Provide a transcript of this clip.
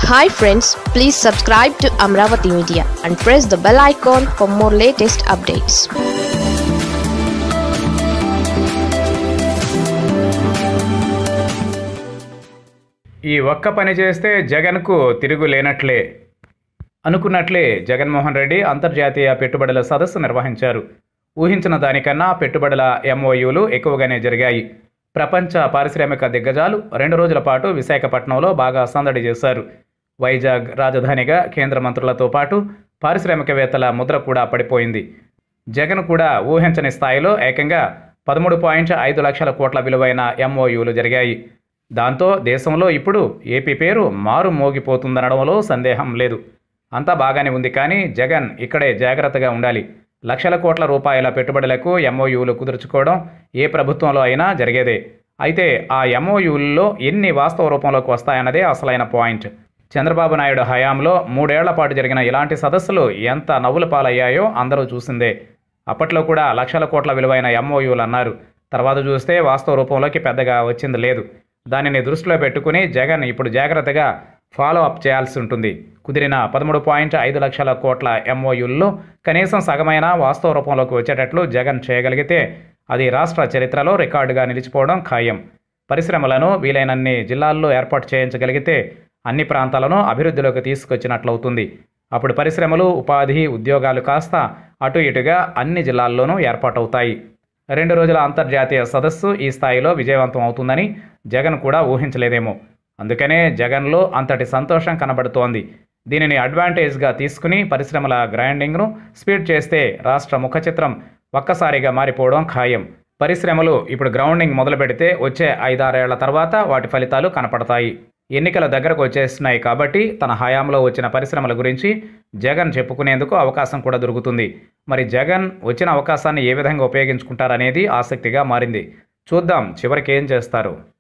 hi friends please subscribe to Amaravati media and press the bell icon for more latest updates ఈ ఒక్క పని చేస్తే జగన్కు తిరుగు లేనట్లే అనుకున్నట్లే జగన్మోహన్ రెడ్డి అంతర్జాతీయ పెట్టుబడుల సదస్సు నిర్వహించారు ఊహించిన దానికన్నా పెట్టుబడుల ఎంఓయూలు ఎక్కువగానే జరిగాయి ప్రపంచ పారిశ్రామిక దిగ్గజాలు రెండు రోజుల పాటు విశాఖపట్నంలో బాగా సందడి చేశారు వైజాగ్ రాజధానిగా కేంద్ర మంత్రులతో పాటు పారిశ్రామికవేత్తల ముద్ర కూడా పడిపోయింది జగన్ కూడా ఊహించని స్థాయిలో ఏకంగా పదమూడు పాయింట్ ఐదు లక్షల కోట్ల విలువైన ఎంఓయూలు జరిగాయి దాంతో దేశంలో ఇప్పుడు ఏపీ పేరు మారు మోగిపోతుందనడంలో సందేహం లేదు అంతా బాగానే ఉంది కానీ జగన్ ఇక్కడే జాగ్రత్తగా ఉండాలి లక్షల కోట్ల రూపాయల పెట్టుబడులకు ఎంఓయూలు కుదుర్చుకోవడం ఏ ప్రభుత్వంలో అయినా జరిగేదే అయితే ఆ ఎంఓయూల్లో ఎన్ని వాస్తవ రూపంలోకి వస్తాయన్నదే అసలైన పాయింట్ చంద్రబాబు నాయుడు హయాంలో మూడేళ్ల పాటు జరిగిన ఇలాంటి సదస్సులు ఎంత నవ్వుల పాలయ్యాయో అందరూ చూసిందే అప్పట్లో కూడా లక్షల కోట్ల విలువైన ఎంఓయూలు అన్నారు తర్వాత చూస్తే వాస్తవ రూపంలోకి పెద్దగా వచ్చింది లేదు దానిని దృష్టిలో పెట్టుకుని జగన్ ఇప్పుడు జాగ్రత్తగా ఫాలో అప్ చేయాల్సి ఉంటుంది కుదిరిన పదమూడు పాయింట్ ఐదు లక్షల కోట్ల ఎంఓయూల్లో కనీసం సగమైన వాస్తవ రూపంలోకి వచ్చేటట్లు జగన్ చేయగలిగితే అది రాష్ట్ర చరిత్రలో రికార్డుగా నిలిచిపోవడం ఖాయం పరిశ్రమలను వీలైనన్ని జిల్లాల్లో ఏర్పాటు చేయించగలిగితే అన్ని ప్రాంతాలను అభివృద్ధిలోకి తీసుకొచ్చినట్లవుతుంది అప్పుడు పరిశ్రమలు ఉపాధి ఉద్యోగాలు కాస్త అటు ఇటుగా అన్ని జిల్లాల్లోనూ ఏర్పాటవుతాయి రెండు రోజుల అంతర్జాతీయ సదస్సు ఈ స్థాయిలో విజయవంతం అవుతుందని జగన్ కూడా ఊహించలేదేమో అందుకనే జగన్లో అంతటి సంతోషం కనబడుతోంది దీనిని అడ్వాంటేజ్గా తీసుకుని పరిశ్రమల గ్రైండింగ్ను స్పీడ్ చేస్తే రాష్ట్ర ముఖ చిత్రం ఒక్కసారిగా మారిపోవడం ఖాయం పరిశ్రమలు ఇప్పుడు గ్రౌండింగ్ మొదలు పెడితే వచ్చే ఐదారేళ్ల తర్వాత వాటి ఫలితాలు కనపడతాయి ఎన్నికల దగ్గరకు వచ్చేస్తున్నాయి కాబట్టి తన హయాంలో వచ్చిన పరిశ్రమల గురించి జగన్ చెప్పుకునేందుకు అవకాశం కూడా దొరుకుతుంది మరి జగన్ వచ్చిన అవకాశాన్ని ఏ విధంగా ఉపయోగించుకుంటారనేది ఆసక్తిగా మారింది చూద్దాం చివరికి ఏం చేస్తారు